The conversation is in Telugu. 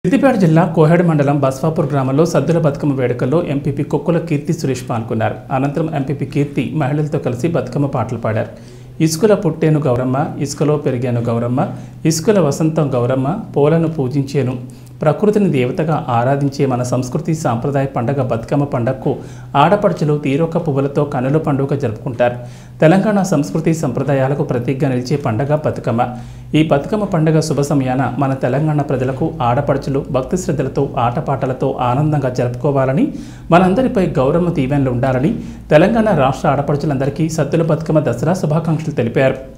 సిద్దిపేట జిల్లా కోహెడ మండలం బస్వాపూర్ గ్రామంలో సద్దుల బతుకమ్మ వేడుకల్లో ఎంపీపీ కొక్కుల కీర్తి సురేష్ పాల్గొన్నారు అనంతరం ఎంపీపీ కీర్తి మహిళలతో కలిసి బతుకమ్మ పాటలు పాడారు ఇసుకల పుట్టేను గౌరమ్మ ఇసుకలో పెరిగాను గౌరమ్మ ఇసుకల వసంతం గౌరమ్మ పూలను పూజించేను ప్రకృతిని దేవతగా ఆరాధించే మన సంస్కృతి సాంప్రదాయ పండగ బతుకమ్మ పండగకు ఆడపడుచులు తీరొక్క పువ్వులతో కనుల పండుగ జరుపుకుంటారు తెలంగాణ సంస్కృతి సంప్రదాయాలకు ప్రతీకగా నిలిచే పండగ బతుకమ్మ ఈ బతుకమ్మ పండగ శుభ సమయాన మన తెలంగాణ ప్రజలకు ఆడపడుచులు భక్తి శ్రద్ధలతో ఆటపాటలతో ఆనందంగా జరుపుకోవాలని మనందరిపై గౌరవ దీవెనలు ఉండాలని తెలంగాణ రాష్ట్ర ఆడపడుచులందరికీ సద్దుల బతుకమ్మ దసరా శుభాకాంక్షలు తెలిపారు